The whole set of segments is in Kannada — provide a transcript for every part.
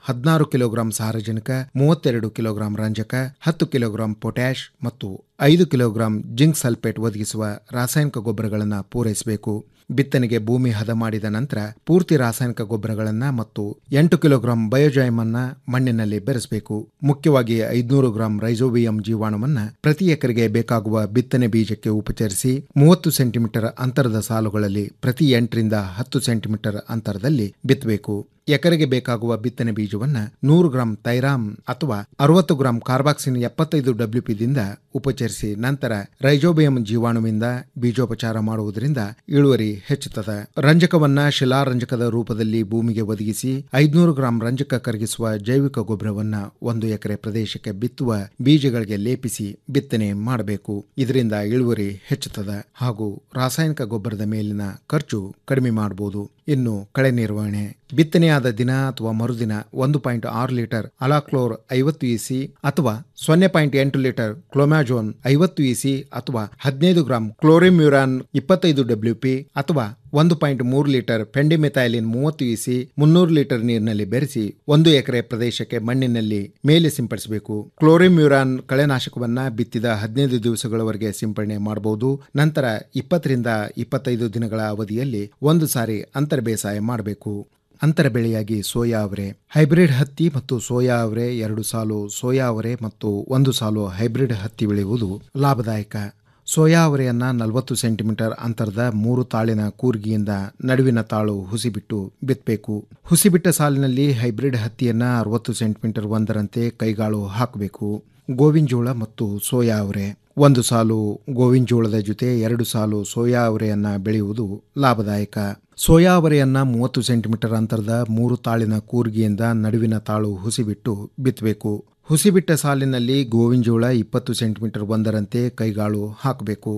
ಹದಿನಾರು ಕಿಲೋಗ್ರಾಂ ಸಾರಜನಕ ಮೂವತ್ತೆರಡು ಕಿಲೋಗ್ರಾಂ ರಂಜಕ ಹತ್ತು ಕಿಲೋಗ್ರಾಂ ಪೊಟ್ಯಾಷ್ ಮತ್ತು ಐದು ಕಿಲೋಗ್ರಾಂ ಜಿಂಕ್ ಸಲ್ಫೇಟ್ ಒದಗಿಸುವ ರಾಸಾಯನಿಕ ಗೊಬ್ಬರಗಳನ್ನು ಪೂರೈಸಬೇಕು ಬಿತ್ತನೆಗೆ ಭೂಮಿ ಹದ ಮಾಡಿದ ನಂತರ ಪೂರ್ತಿ ರಾಸಾಯನಿಕ ಗೊಬ್ಬರಗಳನ್ನು ಮತ್ತು ಎಂಟು ಕಿಲೋಗ್ರಾಂ ಬಯೋಜೈಮನ್ನ ಮಣ್ಣಿನಲ್ಲಿ ಬೆರೆಸಬೇಕು ಮುಖ್ಯವಾಗಿ ಐದುನೂರು ಗ್ರಾಂ ರೈಸೋಬಿಯಂ ಜೀವಾಣುವನ್ನ ಪ್ರತಿ ಎಕರೆಗೆ ಬೇಕಾಗುವ ಬಿತ್ತನೆ ಬೀಜಕ್ಕೆ ಉಪಚರಿಸಿ ಮೂವತ್ತು ಸೆಂಟಿಮೀಟರ್ ಅಂತರದ ಸಾಲುಗಳಲ್ಲಿ ಪ್ರತಿ ಎಂಟರಿಂದ ಹತ್ತು ಸೆಂಟಿಮೀಟರ್ ಅಂತರದಲ್ಲಿ ಬಿತ್ತಬೇಕು ಎಕರೆಗೆ ಬೇಕಾಗುವ ಬಿತ್ತನೆ ಬೀಜವನ್ನ ನೂರು ಗ್ರಾಂ ತೈರಾಮ್ ಅಥವಾ ಅರವತ್ತು ಗ್ರಾಂ ಕಾರ್ಬಾಕ್ಸಿನ್ ಎಪ್ಪತ್ತೈದು ಡಬ್ಲ್ಯೂಪಿದಿಂದ ಉಪಚರಿಸಿ ನಂತರ ರೈಜೋಬಿಯಂ ಜೀವಾಣುವಿಂದ ಬೀಜೋಪಚಾರ ಮಾಡುವುದರಿಂದ ಇಳುವರಿ ಹೆಚ್ಚುತ್ತದೆ ರಂಜಕವನ್ನ ಶಿಲಾರಂಜಕದ ರೂಪದಲ್ಲಿ ಭೂಮಿಗೆ ಒದಗಿಸಿ ಐದುನೂರು ಗ್ರಾಂ ರಂಜಕ ಕರಗಿಸುವ ಜೈವಿಕ ಗೊಬ್ಬರವನ್ನ ಒಂದು ಎಕರೆ ಪ್ರದೇಶಕ್ಕೆ ಬಿತ್ತುವ ಬೀಜಗಳಿಗೆ ಲೇಪಿಸಿ ಬಿತ್ತನೆ ಮಾಡಬೇಕು ಇದರಿಂದ ಇಳುವರಿ ಹೆಚ್ಚುತ್ತದೆ ಹಾಗೂ ರಾಸಾಯನಿಕ ಗೊಬ್ಬರದ ಮೇಲಿನ ಖರ್ಚು ಕಡಿಮೆ ಮಾಡಬಹುದು ಇನ್ನು ಕಳೆ ನಿರ್ವಹಣೆ ಬಿತ್ತನೆಯಾದ ದಿನ ಅಥವಾ ಮರುದಿನ ಒಂದು ಪಾಯಿಂಟ್ ಆರು ಲೀಟರ್ ಅಲಾಕ್ಲೋರ್ ಐವತ್ತು ಇಸಿ ಅಥವಾ ಸೊನ್ನೆ ಪಾಯಿಂಟ್ ಎಂಟು ಲೀಟರ್ ಕ್ಲೋಮ್ಯಾಜೋನ್ ಐವತ್ತು ಇಸಿ ಅಥವಾ ಹದಿನೈದು ಗ್ರಾಂ ಕ್ಲೋರಿಮ್ಯೂರಾನ್ ಇಪ್ಪತ್ತೈದು ಡಬ್ಲ್ಯೂಪಿ ಅಥವಾ ಒಂದು ಪಾಯಿಂಟ್ ಮೂರು ಲೀಟರ್ ಫೆಂಡಿಮೆಥೈಲಿನ್ ಮೂವತ್ತು ಇಸಿ ಮುನ್ನೂರು ಲೀಟರ್ ನೀರಿನಲ್ಲಿ ಬೆರೆಸಿ ಒಂದು ಎಕರೆ ಪ್ರದೇಶಕ್ಕೆ ಮಣ್ಣಿನಲ್ಲಿ ಮೇಲೆ ಸಿಂಪಡಿಸಬೇಕು ಕ್ಲೋರಿಮ್ಯೂರಾನ್ ಕಳೆನಾಶಕವನ್ನ ಬಿತ್ತಿದ ಹದಿನೈದು ದಿವಸಗಳವರೆಗೆ ಸಿಂಪಡಣೆ ಮಾಡಬಹುದು ನಂತರ ಇಪ್ಪತ್ತರಿಂದ ಇಪ್ಪತ್ತೈದು ದಿನಗಳ ಅವಧಿಯಲ್ಲಿ ಒಂದು ಸಾರಿ ಅಂತರ ಬೇಸಾಯ ಮಾಡಬೇಕು ಅಂತರ ಬೆಳೆಯಾಗಿ ಸೋಯಾ ಅವರೆ ಹೈಬ್ರಿಡ್ ಹತ್ತಿ ಮತ್ತು ಸೋಯಾ ಅವರೆ ಎರಡು ಸಾಲು ಸೋಯಾ ಅವರೆ ಮತ್ತು ಒಂದು ಸಾಲು ಹೈಬ್ರಿಡ್ ಹತ್ತಿ ಬೆಳೆಯುವುದು ಲಾಭದಾಯಕ ಸೋಯಾ ಅವರೆಯನ್ನ ನಲವತ್ತು ಸೆಂಟಿಮೀಟರ್ ಅಂತರದ ಮೂರು ತಾಳಿನ ಕೂರ್ಗಿಯಿಂದ ನಡುವಿನ ತಾಳು ಹುಸಿಬಿಟ್ಟು ಬಿತ್ತಬೇಕು ಹುಸಿಬಿಟ್ಟ ಸಾಲಿನಲ್ಲಿ ಹೈಬ್ರಿಡ್ ಹತ್ತಿಯನ್ನ ಅರವತ್ತು ಸೆಂಟಿಮೀಟರ್ ಒಂದರಂತೆ ಕೈಗಾಳು ಹಾಕಬೇಕು ಗೋವಿನ ಮತ್ತು ಸೋಯಾ ಅವರೆ ಒಂದು ಸಾಲು ಗೋವಿನ ಜೋಳದ ಜೊತೆ ಎರಡು ಸಾಲು ಸೋಯಾ ಅವರೆಯನ್ನ ಬೆಳೆಯುವುದು ಲಾಭದಾಯಕ ಸೋಯಾ ಅವರೆಯನ್ನ ಮೂವತ್ತು ಸೆಂಟಿಮೀಟರ್ ಅಂತರದ ಮೂರು ತಾಳಿನ ಕೂರ್ಗಿಯಿಂದ ನಡುವಿನ ತಾಳು ಹುಸಿಬಿಟ್ಟು ಬಿತ್ತಬೇಕು ಹುಸಿಬಿಟ್ಟ ಸಾಲಿನಲ್ಲಿ ಗೋವಿನ ಜೋಳ ಇಪ್ಪತ್ತು ಸೆಂಟಿಮೀಟರ್ ಒಂದರಂತೆ ಕೈಗಾಳು ಹಾಕಬೇಕು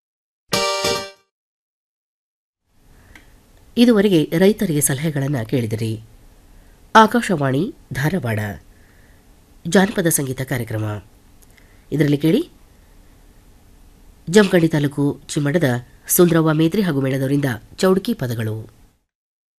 ಇದುವರೆಗೆ ರೈತರಿಗೆ ಸಲಹೆಗಳನ್ನು ಕೇಳಿದಿರಿ ಆಕಾಶವಾಣಿ ಧಾರವಾಡ ಜಾನಪದ ಸಂಗೀತ ಕಾರ್ಯಕ್ರಮ ಇದರಲ್ಲಿ ಕೇಳಿ ಜಮಖಂಡಿ ತಾಲೂಕು ಚಿಮ್ಮಡದ ಸುಂದರವ್ವ ಮೇತ್ರಿ ಹಾಗೂ ಮೇಳದವರಿಂದ ಚೌಡ್ಕಿ ಪದಗಳು